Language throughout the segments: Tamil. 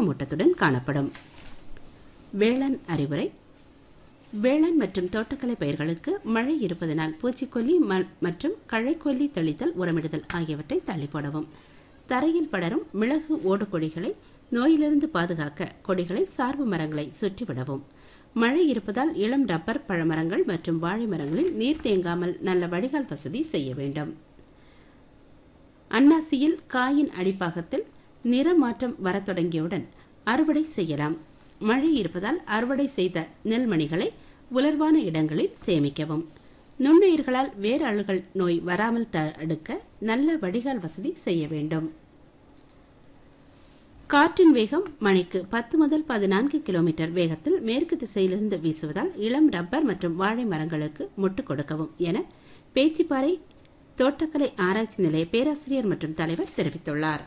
மேகமூட்டத்துடன் காணப்படும் வேளாண் அறிவுரை வேளாண் மற்றும் தோட்டக்கலை பயிர்களுக்கு மழை இருப்பதனால் பூச்சிக்கொல்லி ம- மற்றும் களைக்கொல்லி தெளித்தல் உரமிடுதல் ஆகியவற்றை தள்ளி போடவும் தரையில் படரும் மிளகு ஓடு கொடிகளை நோயிலிருந்து பாதுகாக்க கொடிகளை சார்பு மரங்களை சுற்றிவிடவும் மழை இருப்பதால் இளம் ரப்பர் பழமரங்கள் மற்றும் வாழை மரங்களில் நீர் தேங்காமல் நல்ல வடிகால் வசதி செய்ய வேண்டும் அன்னாசியில் காயின் அடிப்பாகத்தில் நிறமாற்றம் வரத் தொடங்கியவுடன் அறுவடை செய்யலாம் மழை இருப்பதால் அறுவடை செய்த நெல்மணிகளை உலர்வான இடங்களில் சேமிக்கவும் நுண்ணுயிர்களால் வேறு அழுகல் நோய் வராமல் தடுக்க நல்ல வடிகால் வசதி செய்ய வேண்டும் காற்றின் வேகம் மணிக்கு பத்து முதல் பதினான்கு கிலோமீட்டர் வேகத்தில் மேற்கு திசையிலிருந்து வீசுவதால் இளம் ரப்பர் மற்றும் வாழை மரங்களுக்கு முட்டு கொடுக்கவும் என பேச்சிப்பாறை தோட்டக்கலை ஆராய்ச்சி நிலைய பேராசிரியர் மற்றும் தலைவர் தெரிவித்துள்ளார்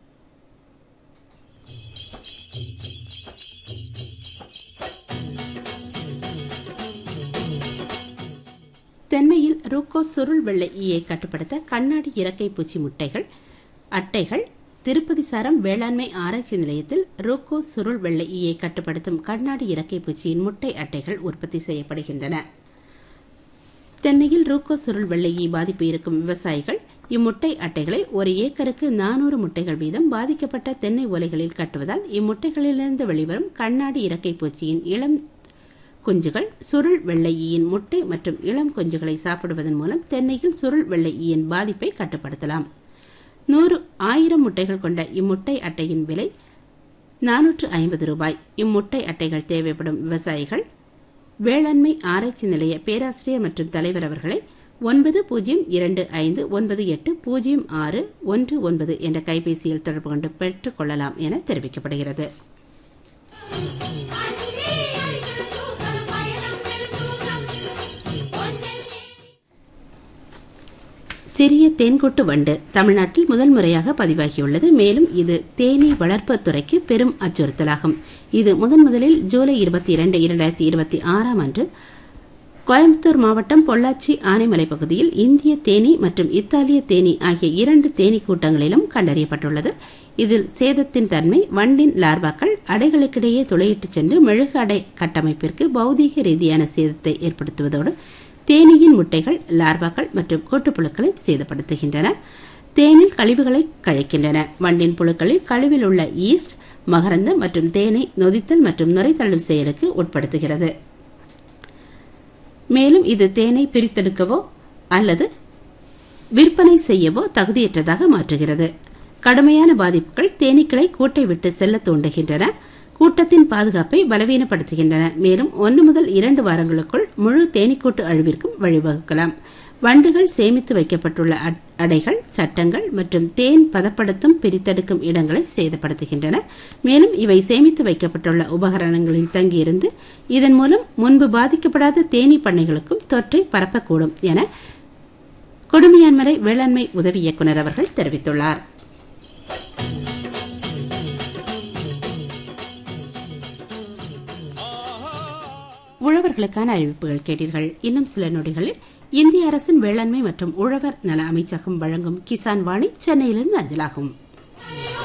தென்னையில் ரூக்கோ சுருள் வெள்ளை ஈயை கட்டுப்படுத்த கண்ணாடி இறக்கை பூச்சி முட்டைகள் அட்டைகள் திருப்பதி சாரம் வேளாண்மை ஆராய்ச்சி நிலையத்தில் ரூக்கோ சுருள் வெள்ளை ஈயை கட்டுப்படுத்தும் கண்ணாடி இறக்கை பூச்சியின் முட்டை அட்டைகள் உற்பத்தி செய்யப்படுகின்றன தென்னையில் ரூக்கோ சுருள் வெள்ளை ஈ பாதிப்பு இருக்கும் விவசாயிகள் இம்முட்டை அட்டைகளை ஒரு ஏக்கருக்கு நானூறு முட்டைகள் வீதம் பாதிக்கப்பட்ட தென்னை ஓலைகளில் கட்டுவதால் இம்முட்டைகளிலிருந்து வெளிவரும் கண்ணாடி இறக்கை பூச்சியின் இளம் குஞ்சுகள் சுருள் வெள்ளை ஈயின் முட்டை மற்றும் இளம் குஞ்சுகளை சாப்பிடுவதன் மூலம் தென்னையில் சுருள் வெள்ளை ஈயின் பாதிப்பை கட்டுப்படுத்தலாம் நூறு ஆயிரம் முட்டைகள் கொண்ட இம்முட்டை அட்டையின் விலை நானூற்று ஐம்பது ரூபாய் இம்முட்டை அட்டைகள் தேவைப்படும் விவசாயிகள் வேளாண்மை ஆராய்ச்சி நிலைய பேராசிரியர் மற்றும் தலைவர் அவர்களை ஒன்பது பூஜ்ஜியம் இரண்டு ஐந்து ஒன்பது எட்டு பூஜ்ஜியம் ஆறு ஒன்று ஒன்பது என்ற கைபேசியில் தொடர்பு கொண்டு பெற்றுக் கொள்ளலாம் என தெரிவிக்கப்படுகிறது அன்பே அடிக்கிற தூக்கம் பயணம் நெடுந்தூரம் பொன்னெல்லி சிறிய தேன்கொட்டு வண்டு தமிழ்நாட்டில் முதல் முறையாக பதிவாகியுள்ளது மேலும் இது தேனீ வளர்ப்புத் துறைக்கு பெரும் அச்சுறுத்தலாகும் இது முதன் முதலில் ஜூலை இருபத்தி இரண்டு இரண்டாயிரத்தி இருபத்தி ஆறாம் அன்று கோயம்புத்தூர் மாவட்டம் பொள்ளாச்சி ஆனைமலை பகுதியில் இந்திய தேனி மற்றும் இத்தாலிய தேனி ஆகிய இரண்டு தேனீ கூட்டங்களிலும் கண்டறியப்பட்டுள்ளது இதில் சேதத்தின் தன்மை வண்டின் லார்வாக்கள் அடைகளுக்கிடையே துளையிட்டுச் சென்று மெழுகு அடை கட்டமைப்பிற்கு பௌதீக ரீதியான சேதத்தை ஏற்படுத்துவதோடு தேனீயின் முட்டைகள் லார்வாக்கள் மற்றும் கூட்டுப்புழுக்களை சேதப்படுத்துகின்றன தேனில் கழிவுகளை கழிக்கின்றன வண்டின் புழுக்களில் கழிவில் உள்ள ஈஸ்ட் மகரந்தம் மற்றும் தேனை நொதித்தல் மற்றும் நுரைத்தள்ளும் செயலுக்கு உட்படுத்துகிறது மேலும் இது தேனை பிரித்தெடுக்கவோ அல்லது விற்பனை செய்யவோ தகுதியற்றதாக மாற்றுகிறது கடுமையான பாதிப்புகள் தேனீக்களை கூட்டை விட்டு செல்ல தூண்டுகின்றன கூட்டத்தின் பாதுகாப்பை பலவீனப்படுத்துகின்றன மேலும் ஒன்று முதல் இரண்டு வாரங்களுக்குள் முழு தேனீக்கூட்டு அழிவிற்கும் வழிவகுக்கலாம் வண்டுகள் சேமித்து வைக்கப்பட்டுள்ள அட்- அடைகள் சட்டங்கள் மற்றும் தேன் பதப்படுத்தும் பிரித்தெடுக்கும் இடங்களை சேதப்படுத்துகின்றன மேலும் இவை சேமித்து வைக்கப்பட்டுள்ள உபகரணங்களில் தங்கியிருந்து இதன் மூலம் முன்பு பாதிக்கப்படாத தேனீ பண்ணைகளுக்கும் தொற்றை பரப்பக்கூடும் என கொடுமியான்மலை வேளாண்மை உதவி இயக்குநர் அவர்கள் தெரிவித்துள்ளார் உழவர்களுக்கான அறிவிப்புகள் கேட்டீர்கள் இன்னும் சில நொடிகளில் இந்திய அரசின் வேளாண்மை மற்றும் உழவர் நல அமைச்சகம் வழங்கும் கிசான் வாணி சென்னையிலிருந்து அஞ்சலாகும்